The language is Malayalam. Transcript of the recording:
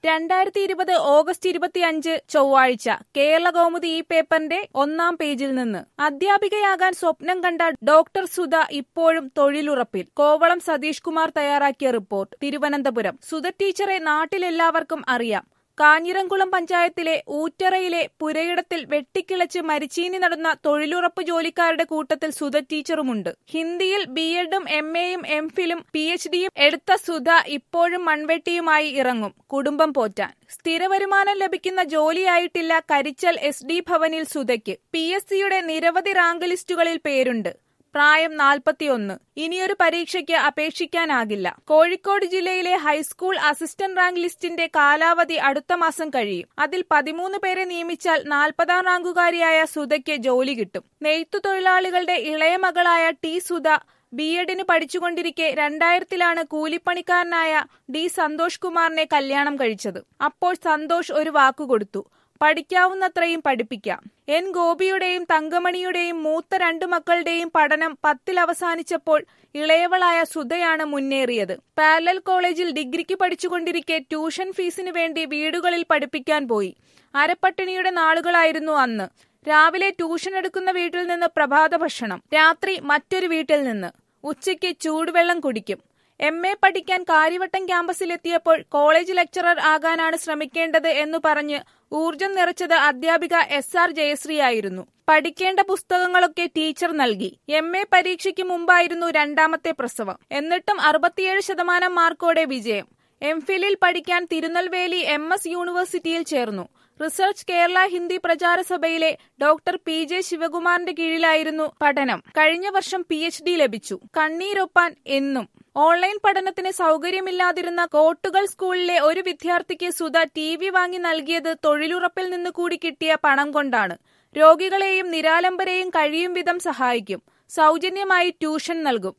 രണ്ടായിരത്തി ഇരുപത് ഓഗസ്റ്റ് ഇരുപത്തിയഞ്ച് ചൊവ്വാഴ്ച കേരള കൗമുദി ഈ പേപ്പറിന്റെ ഒന്നാം പേജിൽ നിന്ന് അധ്യാപികയാകാൻ സ്വപ്നം കണ്ട ഡോക്ടർ സുധ ഇപ്പോഴും തൊഴിലുറപ്പിൽ കോവളം സതീഷ് കുമാർ തയ്യാറാക്കിയ റിപ്പോർട്ട് തിരുവനന്തപുരം സുധ ടീച്ചറെ നാട്ടിലെല്ലാവർക്കും അറിയാം കാഞ്ഞിരംകുളം പഞ്ചായത്തിലെ ഊറ്ററയിലെ പുരയിടത്തിൽ വെട്ടിക്കിളച്ച് മരിച്ചീനി നടന്ന തൊഴിലുറപ്പ് ജോലിക്കാരുടെ കൂട്ടത്തിൽ സുധ ടീച്ചറുമുണ്ട് ഹിന്ദിയിൽ ബി എഡും എം എയും എം ഫിലും പി എച്ച് ഡിയും എടുത്ത സുധ ഇപ്പോഴും മൺവെട്ടിയുമായി ഇറങ്ങും കുടുംബം പോറ്റാൻ സ്ഥിരവരുമാനം ലഭിക്കുന്ന ജോലിയായിട്ടില്ല കരിച്ചൽ എസ് ഡി ഭവനിൽ സുധയ്ക്ക് പി എസ് സിയുടെ നിരവധി റാങ്ക് ലിസ്റ്റുകളിൽ പേരുണ്ട് പ്രായം നാൽപ്പത്തിയൊന്ന് ഇനിയൊരു പരീക്ഷയ്ക്ക് അപേക്ഷിക്കാനാകില്ല കോഴിക്കോട് ജില്ലയിലെ ഹൈസ്കൂൾ അസിസ്റ്റന്റ് റാങ്ക് ലിസ്റ്റിന്റെ കാലാവധി അടുത്ത മാസം കഴിയും അതിൽ പതിമൂന്ന് പേരെ നിയമിച്ചാൽ നാൽപ്പതാം റാങ്കുകാരിയായ സുധയ്ക്ക് ജോലി കിട്ടും നെയ്ത്തു തൊഴിലാളികളുടെ ഇളയ മകളായ ടി സുധ ബി എഡിന് പഠിച്ചുകൊണ്ടിരിക്കെ രണ്ടായിരത്തിലാണ് കൂലിപ്പണിക്കാരനായ ഡി സന്തോഷ് കുമാറിനെ കല്യാണം കഴിച്ചത് അപ്പോൾ സന്തോഷ് ഒരു വാക്കുകൊടുത്തു പഠിക്കാവുന്നത്രയും പഠിപ്പിക്കാം എൻ ഗോപിയുടെയും തങ്കമണിയുടെയും മൂത്ത രണ്ടു മക്കളുടെയും പഠനം പത്തിൽ അവസാനിച്ചപ്പോൾ ഇളയവളായ സുധയാണ് മുന്നേറിയത് പാരലൽ കോളേജിൽ ഡിഗ്രിക്ക് പഠിച്ചുകൊണ്ടിരിക്കെ ട്യൂഷൻ ഫീസിന് വേണ്ടി വീടുകളിൽ പഠിപ്പിക്കാൻ പോയി അരപ്പട്ടിണിയുടെ നാളുകളായിരുന്നു അന്ന് രാവിലെ ട്യൂഷൻ എടുക്കുന്ന വീട്ടിൽ നിന്ന് പ്രഭാത ഭക്ഷണം രാത്രി മറ്റൊരു വീട്ടിൽ നിന്ന് ഉച്ചയ്ക്ക് ചൂടുവെള്ളം കുടിക്കും എം എ പഠിക്കാൻ കാര്യവട്ടം ക്യാമ്പസിലെത്തിയപ്പോൾ കോളേജ് ലെക്ചറർ ആകാനാണ് ശ്രമിക്കേണ്ടത് എന്നു പറഞ്ഞ് ഊർജം നിറച്ചത് അധ്യാപിക എസ് ആർ ജയശ്രീയായിരുന്നു പഠിക്കേണ്ട പുസ്തകങ്ങളൊക്കെ ടീച്ചർ നൽകി എം എ പരീക്ഷയ്ക്ക് മുമ്പായിരുന്നു രണ്ടാമത്തെ പ്രസവം എന്നിട്ടും അറുപത്തിയേഴ് ശതമാനം മാർക്കോടെ വിജയം എം ഫിലിൽ പഠിക്കാൻ തിരുനെൽവേലി എം എസ് യൂണിവേഴ്സിറ്റിയിൽ ചേർന്നു റിസർച്ച് കേരള ഹിന്ദി പ്രചാര സഭയിലെ ഡോക്ടർ പി ജെ ശിവകുമാറിന്റെ കീഴിലായിരുന്നു പഠനം കഴിഞ്ഞ വർഷം പി എച്ച് ഡി ലഭിച്ചു കണ്ണീരൊപ്പാൻ എന്നും ഓൺലൈൻ പഠനത്തിന് സൗകര്യമില്ലാതിരുന്ന കോട്ടുകൾ സ്കൂളിലെ ഒരു വിദ്യാർത്ഥിക്ക് സുധ ടി വി വാങ്ങി നൽകിയത് തൊഴിലുറപ്പിൽ നിന്ന് കൂടി കിട്ടിയ പണം കൊണ്ടാണ് രോഗികളെയും നിരാലംബരെയും കഴിയും വിധം സഹായിക്കും സൗജന്യമായി ട്യൂഷൻ നൽകും